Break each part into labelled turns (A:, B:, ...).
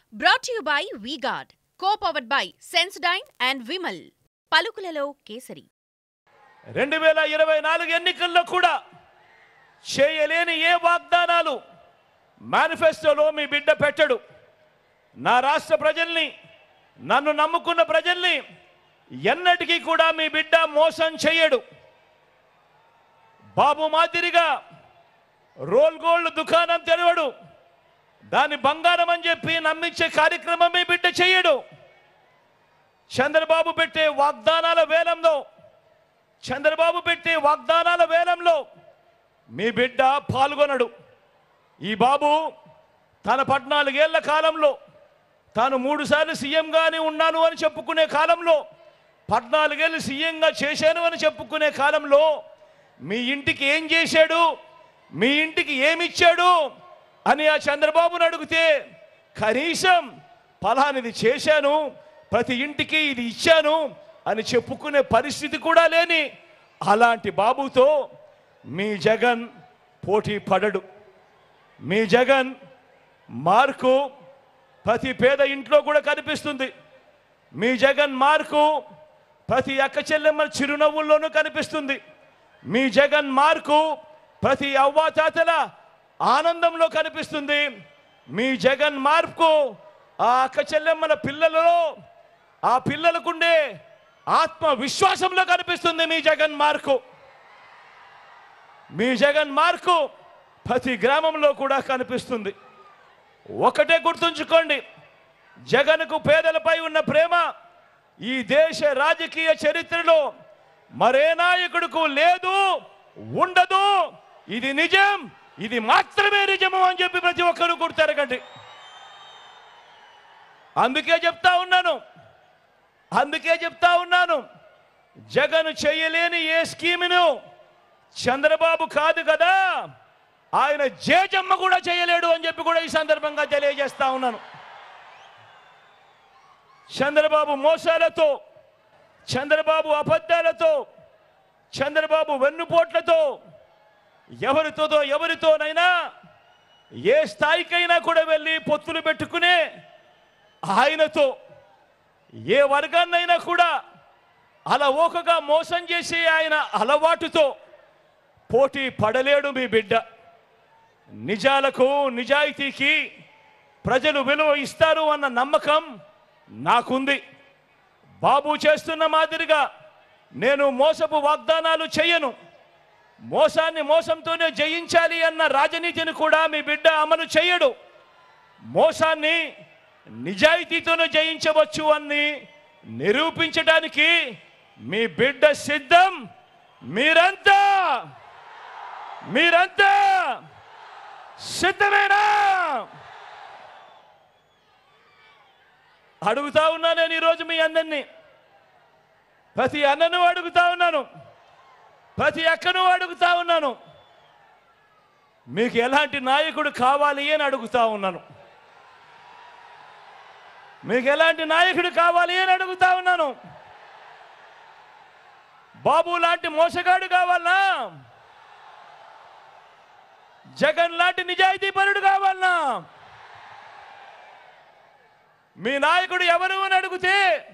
A: brought you by V Guard co powered by Sensodyne and Vimal పలుకులలో కేసరి
B: రెండు వేల ఇరవై నాలుగు ఎన్నికల్లో కూడా చేయలేని ఏ వాగ్దానాలు మేనిఫెస్టోలో మీ బిడ్డ పెట్టడు నా రాష్ట్ర ప్రజల్ని నన్ను నమ్ముకున్న ప్రజల్ని ఎన్నటికీ కూడా మీ బిడ్డ మోసం చేయడు బాబు మాదిరిగా రోల్ గోల్డ్ దుకాణం తెరవడు దాని బంగారం అని చెప్పి నమ్మించే కార్యక్రమం మీ బిడ్డ చేయడు చంద్రబాబు పెట్టే వాగ్దానాల వేలంలో చంద్రబాబు పెట్టే వాగ్దానాల వేలంలో మీ బిడ్డ పాల్గొనడు ఈ బాబు తన పద్నాలుగేళ్ల కాలంలో తాను మూడుసార్లు సీఎంగానే ఉన్నాను అని చెప్పుకునే కాలంలో పద్నాలుగేళ్ళు సీఎంగా చేశాను అని చెప్పుకునే కాలంలో మీ ఇంటికి ఏం చేశాడు మీ ఇంటికి ఏమిచ్చాడు అని ఆ చంద్రబాబును అడిగితే కనీసం ఫలానిది చేశాను ప్రతి ఇంటికి ఇది ఇచ్చాను అని చెప్పుకునే పరిస్థితి కూడా లేని అలాంటి బాబుతో మీ జగన్ పోటీ పడడు మీ జగన్ మార్కు ప్రతి పేద ఇంట్లో కూడా కనిపిస్తుంది మీ జగన్ మార్కు ప్రతి అక్క చెల్లెమ్మ చిరునవ్వుల్లోనూ కనిపిస్తుంది మీ జగన్ మార్కు ప్రతి అవ్వాతాతల ఆనందంలో కనిపిస్తుంది మీ జగన్ మార్పు ఆ అక్క చెల్లెమ్మల పిల్లలలో ఆ పిల్లలకుండే ఆత్మ విశ్వాసంలో కనిపిస్తుంది మీ జగన్ మార్కు మీ జగన్ మార్కు ప్రతి గ్రామంలో కూడా కనిపిస్తుంది ఒకటే గుర్తుంచుకోండి జగన్కు పేదలపై ఉన్న ప్రేమ ఈ దేశ రాజకీయ చరిత్రలో మరే నాయకుడుకు లేదు ఉండదు ఇది నిజం ఇది మాత్రమే నిజము అని చెప్పి ప్రతి ఒక్కరు గుర్తెరగండి అందుకే చెప్తా ఉన్నాను అందుకే చెప్తా ఉన్నాను జగన్ చేయలేని ఏ స్కీమును చంద్రబాబు కాదు కదా ఆయన జేజమ్మ కూడా చేయలేడు అని చెప్పి కూడా ఈ సందర్భంగా తెలియజేస్తా ఉన్నాను చంద్రబాబు మోసాలతో చంద్రబాబు అబద్ధాలతో చంద్రబాబు వెన్నుపోట్లతో ఎవరితోదో ఎవరితోనైనా ఏ స్థాయికైనా కూడా వెళ్ళి పొత్తులు పెట్టుకునే ఆయనతో ఏ వర్గాన్నైనా కూడా అలా ఓకగా మోసం చేసే ఆయన అలవాటుతో పోటీ పడలేడు మీ బిడ్డ నిజాలకు నిజాయితీకి ప్రజలు విలువ ఇస్తారు అన్న నమ్మకం నాకుంది బాబు చేస్తున్న మాదిరిగా నేను మోసపు వాగ్దానాలు చేయను మోసాన్ని మోసంతోనే జయించాలి అన్న రాజనీతిని కూడా మీ బిడ్డ అమలు చేయడు మోసాన్ని నిజాయితీతోనే జయించవచ్చు అని నిరూపించడానికి మీ బిడ్డ సిద్ధం మీరంతా మీరంతా సిద్ధమేనా అడుగుతా ఉన్నా నేను ఈరోజు మీ అందరినీ ప్రతి అన్నను అడుగుతా ఉన్నాను ప్రతి అక్కను అడుగుతా ఉన్నాను మీకు ఎలాంటి నాయకుడు కావాలి అని అడుగుతా ఉన్నాను మీకు ఎలాంటి నాయకుడు కావాలి అని అడుగుతా ఉన్నాను బాబు లాంటి మోసగాడు కావాలనా జగన్ లాంటి నిజాయితీ పరుడు కావాలనా మీ నాయకుడు ఎవరు అని అడిగితే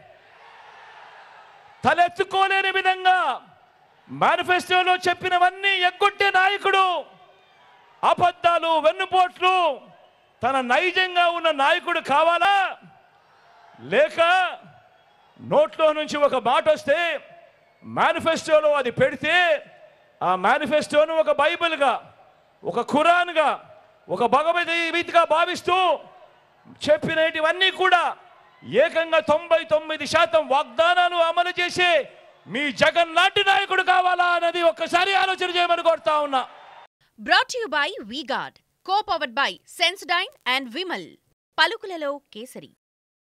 B: తలెత్తుకోలేని విధంగా మేనిఫెస్టోలో చెప్పినవన్నీ ఎగ్గొట్టే నాయకుడు అబద్ధాలు వెన్నుపోట్లు తన నైజంగా ఉన్న నాయకుడు కావాలా లేక నోట్లో నుంచి ఒక మాట వస్తే మేనిఫెస్టోలో అది పెడితే ఆ మేనిఫెస్టోను ఒక బైబిల్గా ఒక ఖురాన్గా ఒక భగవద్గీతగా భావిస్తూ చెప్పినటివన్నీ కూడా ఏకంగా తొంభై తొమ్మిది శాతం వాగ్దానాలు అమలు చేసే మీ జగన్ లాంటి నాయకుడు కావాలా అన్నది ఒక్కసారి ఆలోచన చేయమని కోరుతా ఉన్నా
A: brought you by V Guard co powered by Sensodyne and Vimal పలుకులలో కేసరి